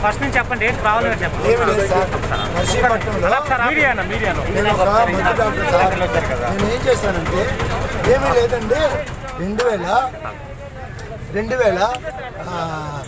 First నుంచి చెప్పండి ఏంటి ప్రాబ్లం ఏంటి చెప్పండి ఏమి లేదు సార్ నర్సీపట్నంలో మీడియాను మీడియాను నేను ఒక మంచి డాక్టర్ సార్ నేను ఏం చేశానంటే ఏమీ లేదండి రెండు వేల రెండు వేల ఆ,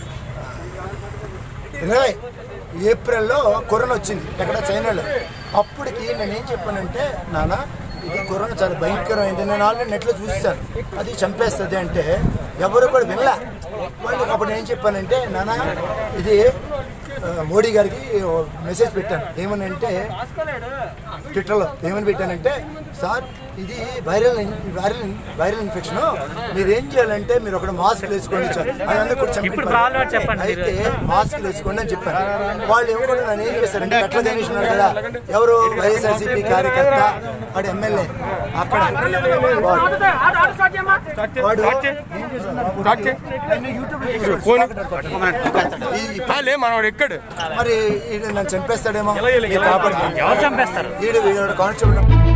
ఇరవై ఏప్రిల్లో కరోనా వచ్చింది ఎక్కడ చైనాలో అప్పటికి నేను ఏం చెప్పానంటే నాన్న ఇది కరోనా చాలా భయంకరమైంది నేను ఆల్రెడీ నెట్లో చూస్తాను అది చంపేస్తుంది అంటే ఎవరు కూడా వినలే వాళ్ళకి అప్పుడు ఏం చెప్పానంటే నాన్న ఇది ఆ, మోడీ గారికి ఓ మెసేజ్ పెట్టాను ఏమని అంటే ట్విట్టర్లో ఏమని పెట్టానంటే సార్ ఇది viral in- viral in- viral infection మీరు ఏం చేయాలంటే మీరు ఒక మాస్క్ వేసుకోండి సార్ అని అందరూ కూడా ఇప్పుడు చెప్పారు. ప్రాబ్లం ఏంటి చెప్పండి మీరు. అయితే మాస్క్ వేసుకోండి అని చెప్పాను వాళ్ళు ఎవరు నన్ను ఏం చేశారంటే కట్ల గణేష్ ఉన్నాడు కదా ఎవరు వైఎస్ఆర్సీపీ కార్యకర్త వాడు ఎమ్మెల్యే అక్కడ వాడు వాడు ఏం చేశాడు? ఆయన యూట్యూబ్లో చేశాడు. ఈ- ఈ లే మనవాడు ఎక్కడు మరి ఈయన నన్ను చంపేస్తాడేమో ఈ కాపాడు ఎవరు చంపేస్తారు ఈడు వీడు కానిస్టేబుల్